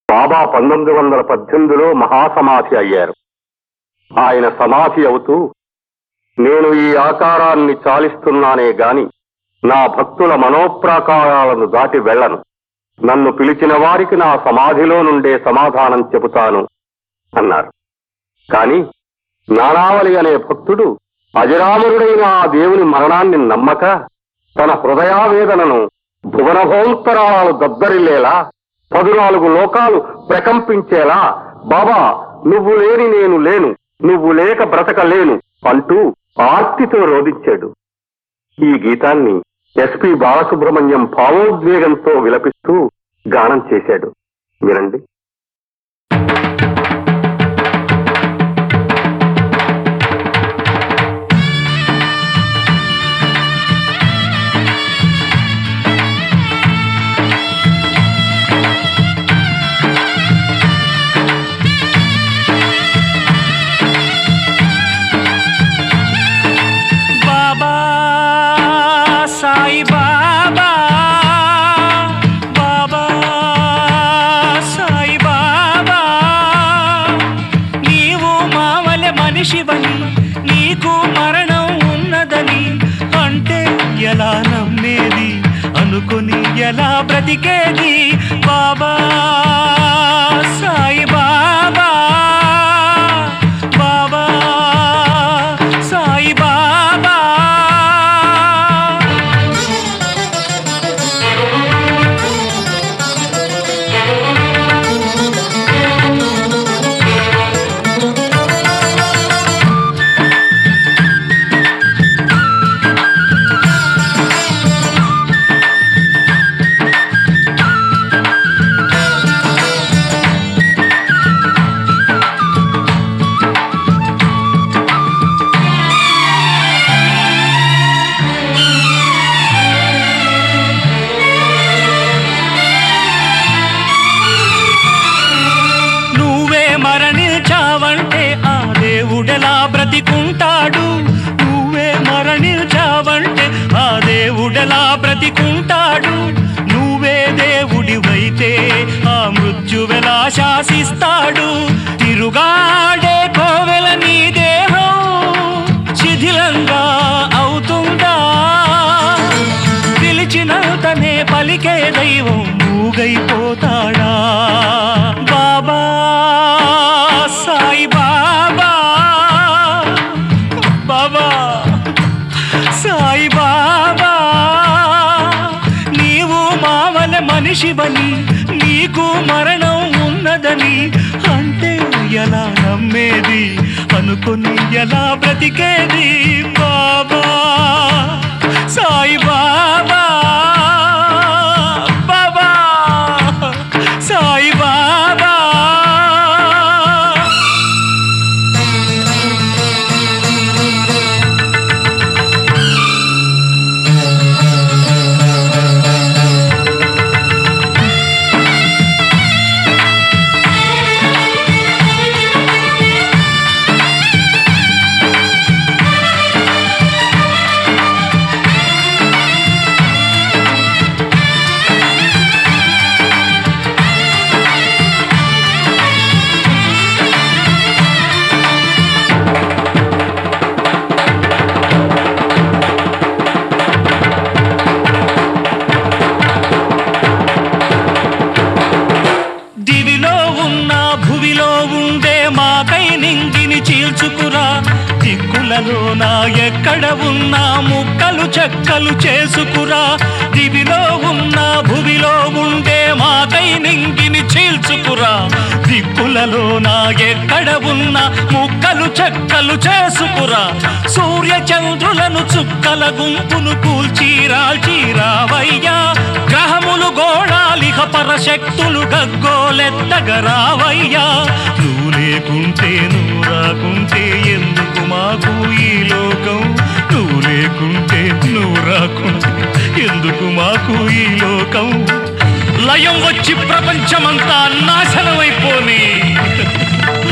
బాబా పంతొమ్మిది వందల పద్దెనిమిదిలో మహాసమాధి అయ్యారు ఆయన సమాధి అవుతూ నేను ఈ ఆకారాన్ని చాలిస్తున్నానే గాని నా భక్తుల మనోప్రాకారాలను దాటి వెళ్ళను నన్ను పిలిచిన వారికి నా సమాధిలో నుండే సమాధానం చెబుతాను అన్నారు కాని నానావళి అనే భక్తుడు అజరామరుడైన ఆ దేవుని మరణాన్ని నమ్మక తన హృదయావేదనను భువనభోంతరాలు దద్దరిల్లేలా పదునాలుగు లోకాలు ప్రకంపించేలా బాబా నువ్వు లేని నేను లేను నువ్వు లేక బ్రతకలేను అంటూ ఆర్తితో రోధించాడు ఈ గీతాన్ని ఎస్పి బాలసుబ్రహ్మణ్యం భావోద్వేగంతో విలపిస్తూ గానం చేశాడు వినండి బాబా సాయి బాబా బాబా సాయి బాబా నీవు మావలె మనిషివని నీకు మరణం ఉన్నదని అంటే ఎలా నమ్మేది అనుకుని ఎలా బ్రతికేది బాబా సాయి బాబా బాబా సాయి బాబా నువ్వే మరణించావంటే ఆ దేవుడెలా బ్రతికుంటాడు నువ్వే మరణించావంటే ఆ దేవుడెలా బ్రతికుంటాడు నువ్వే దేవుడివైతే ఆ మృత్యువెలా శాసిస్తాడు తిరుగాడే కోవెల నీ దేహం శిథిలంగా అవుతుందా పిలిచినంతనే పలికే దైవం మూగైపోతాడా బాబా సాయి బాబా బాబా సాయి బాబా నీవు మావల మనిషివని నీకు మరణం ఉన్నదని అంటే ఎలా నమ్మేది అనుకుని ఎలా బ్రతికేది బాబా సాయి బాబా బాబా సాయి బాబా దివిలో ఉన్న భువిలో ఉండే మాకై నింగిని చీల్చుకురా దిక్కులలో నా ఎక్కడ ఉన్నా ముక్కలు చెక్కలు చేసుకురా దివిలో ఉన్న భువిలో ఉండే మాకై నింగిని చీల్చుకురా దిక్కులలో నా ఎక్కడ ఉన్న ముక్కలు చెక్కలు చేసుకురా సూర్య చంద్రులను చుక్కల గుంపును కూల్చీరాల్చీరావయ్యా గ్రహములు గోళాలిహ పరశక్తులు గగ్గోలెత్తగరావయ్యా నువ్వు లేకుంటే నువ్వు రాకుంటే ఎందుకు మాకు ఈ లోకం నువ్వు లేకుంటే నువ్వు రాకుంటే ఎందుకు మాకు ఈ లోకం లయం వచ్చి ప్రపంచమంతా నాశనమైపోని